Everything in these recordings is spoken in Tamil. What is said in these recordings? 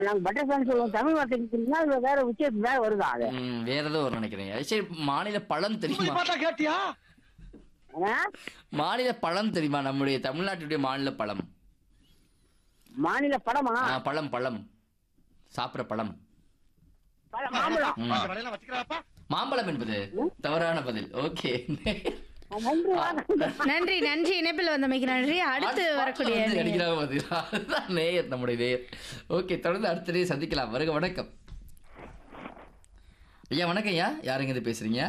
நாங்க பட்டர்ஃபிளைன்னு சொல்லுவோம் தமிழ் வார்த்தைக்கு அது வேற விஷயத்துக்கு வேற வருதா அது ம், வேற ஏதோ ஒரு நினைக்கிறேன் சரி மாநில பழம் தெரியுமா ஆ? மாநில பழம் தெரியுமா நம்முடைய தமிழ்நாட்டுடைய மாநில பழம் மாநில படமா ஆ, பழம் பழம் சாப்பிட்ற பழம் பழம் மாம்பழம் ம். மாம்பழம் என்பது தவறான பதில் ஓகே நன்றி நன்றி நன்றி இணைப்பில் வந்தமைக்கு நன்றி அடுத்து வரக்கூடிய நேயர். நடிக்கிறாங்க பாத்தீங்களா அதுதான் நேயர் நம்முடைய நேயர் ஓகே தொடர்ந்து அடுத்த நேயர் சந்திக்கலாம் வருக வணக்கம் ஐயா வணக்கம் ஐயா யாருங்க இது பேசுறீங்க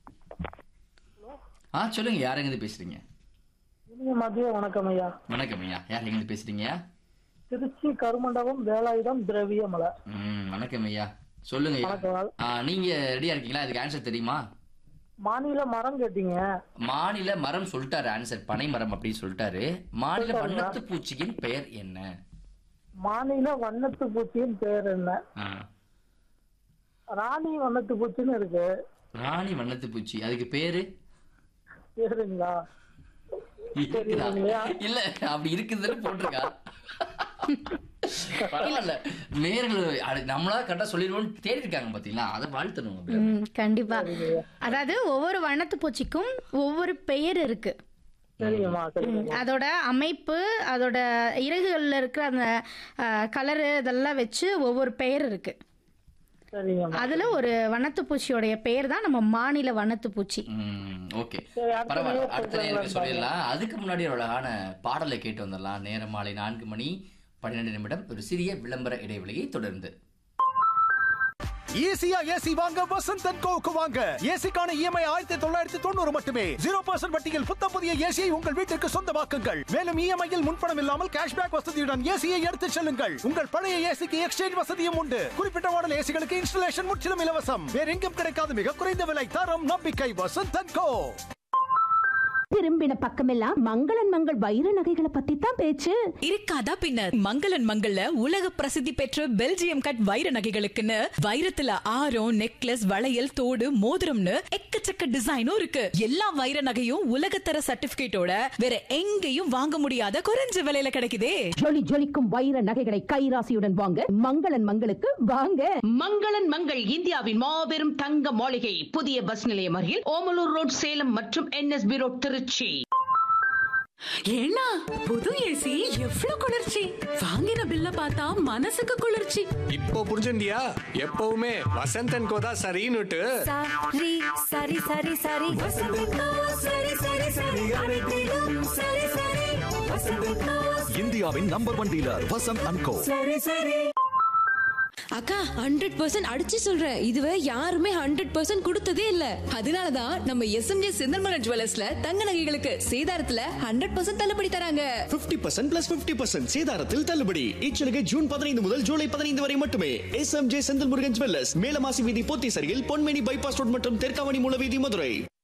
ஆ சொல்லுங்க யாருங்க இது பேசுறீங்க இனிய மதிய வணக்கம் ஐயா வணக்கம் ஐயா யாருங்க இது பேசுறீங்க திருச்சி கருமண்டபம் வேலாயுதம் திரவியமலை ம் வணக்கம் ஐயா சொல்லுங்க ஐயா வணக்கம். ஆ, நீங்க ரெடியா இருக்கீங்களா இதுக்கு ஆன்சர் தெரியுமா மாநில மரம் கேட்டீங்க மாநில மரம் சொல்லிட்டாரு ஆன்சர் பனை மரம் அப்படின்னு சொல்லிட்டாரு மாநில வண்ணத்து பூச்சியின் பெயர் என்ன மாநில வண்ணத்து பூச்சியின் பேர் என்ன ஆ, ராணி வண்ணத்து பூச்சின்னு இருக்கு ராணி வண்ணத்து பூச்சி அதுக்கு பேரு பேருங்களா இருக்குதா? இல்லையா? இல்ல அப்படி இருக்குதுன்னு போட்டிருக்கா பரவாயில்ல நேர்கள் அது நம்மளா கரெக்டா சொல்லிடுவோம்னு தேடி இருக்காங்க பாத்தீங்களா அதை வாழ்த்தணும் அப்படியே. ம், கண்டிப்பா அதாவது ஒவ்வொரு வண்ணத்து பூச்சிக்கும் ஒவ்வொரு பெயர் இருக்கு சரிங்கம்மா சரிங்க ம், அதோட அமைப்பு அதோட இறகுகள்ல இருக்கிற அந்த கலரு இதெல்லாம் வச்சு ஒவ்வொரு பெயர் இருக்கு சரிங்கம்மா அதுல ஒரு வண்ணத்து பூச்சியோடைய பெயர் தான் நம்ம மாநில வண்ணத்து பூச்சி ம் ஓகே சரி, அடுத்த பரவாயில்ல நேரம் அடுத்த நேருக்கு சொல்றேன் சொல்லிடலாம் அதுக்கு முன்னாடி ஒரு அழகான பாடலை கேட்டு வந்துடலாம் நேரம் மாலை நான்கு மணி பன்னிரெண்டு நிமிடம் ஒரு சிறிய விளம்பர இடைவெளியை தொடர்ந்து ஈஸியா ஏசி வாங்க வசந்த் அண்ட் கோவுக்கு வாங்க ஏசிக்கான இஎம்ஐ ஆயிரத்தி தொள்ளாயிரத்தி தொண்ணூறு மட்டுமே ஜீரோ பர்சன்ட் வட்டியில் புத்த புதிய ஏசியை உங்கள் வீட்டிற்கு சொந்தமாக்குங்கள் மேலும் இஎம்ஐயில் முன்பணம் இல்லாமல் கேஷ்பேக் வசதியுடன் ஏசியை எடுத்துச் செல்லுங்கள் உங்கள் பழைய ஏசிக்கு எக்ஸ்சேஞ்ச் வசதியும் உண்டு குறிப்பிட்ட மாடல் ஏசிகளுக்கு இன்ஸ்டலேஷன் முற்றிலும் இலவசம் வேற எங்கும் கிடைக்காத மிக குறைந்த விலை தரம் நம்பிக்கை வசந்த் அண்ட் கோ திரும்பின பக்கமெல்லாம் மங்களன் மங்கள் வைர நகைகளை பத்தி தான் பேச்சு இருக்காதா பின்ன மங்களன் மங்கள்ல உலக பிரசித்தி பெற்ற பெல்ஜியம் கட் வைர நகைகளுக்குன்னு வைரத்துல ஆரம் நெக்லஸ் வளையல் தோடு மோதிரம்னு எக்கச்சக்க டிசைனும் இருக்கு எல்லா வைர நகையும் உலகத்தர சர்டிபிகேட்டோட வேற எங்கேயும் வாங்க முடியாத குறைஞ்ச விலையில கிடைக்குதே ஜொலி ஜொலிக்கும் வைர நகைகளை கைராசியுடன் வாங்க மங்களன் மங்களுக்கு வாங்க மங்களன் மங்கள் இந்தியாவின் மாபெரும் தங்க மாளிகை புதிய பஸ் நிலையம் அருகில் ஓமலூர் ரோட் சேலம் மற்றும் என்எஸ்பி ரோட் திருச்சி ஏன்னா புது ஏசி எவ்வளவு குளிர்ச்சி வாங்கின பில்ல பார்த்தா மனசுக்கு குளிர்ச்சி இப்போ புரிஞ்சுண்டியா எப்பவுமே வசந்தன் கோதா சரின்னுட்டு சரி சரி சரி சரி சரி சரி சரி அனைத்திலும் சரி சரி இந்தியாவின் number one dealer Vasanth and co அக்கா ஹண்ட்ரட் பர்சன்ட் அடிச்சு சொல்றேன் இதுவே யாருமே ஹண்ட்ரட் பர்சன்ட் கொடுத்ததே இல்ல அதனாலதான் நம்ம எஸ்எம்ஜே செந்தல்மலர் ஜுவல்லர்ஸ்ல தங்க நகைகளுக்கு சேதாரத்துல ஹண்ட்ரட் பர்சன்ட் தள்ளுபடி தராங்க 50% பர்சன்ட் பிளஸ் பிப்டி பர்சன்ட் சேதாரத்தில் தள்ளுபடி இச்சலுகை ஜூன் பதினைந்து முதல் ஜூலை பதினைந்து வரை மட்டுமே S M J Senthil Murugan jewellers Melamasi வீதி போத்தீசரியில் பொன்மேனி பைபாஸ் ரோட் மற்றும் தெற்காவணி மூலவீதி மதுரை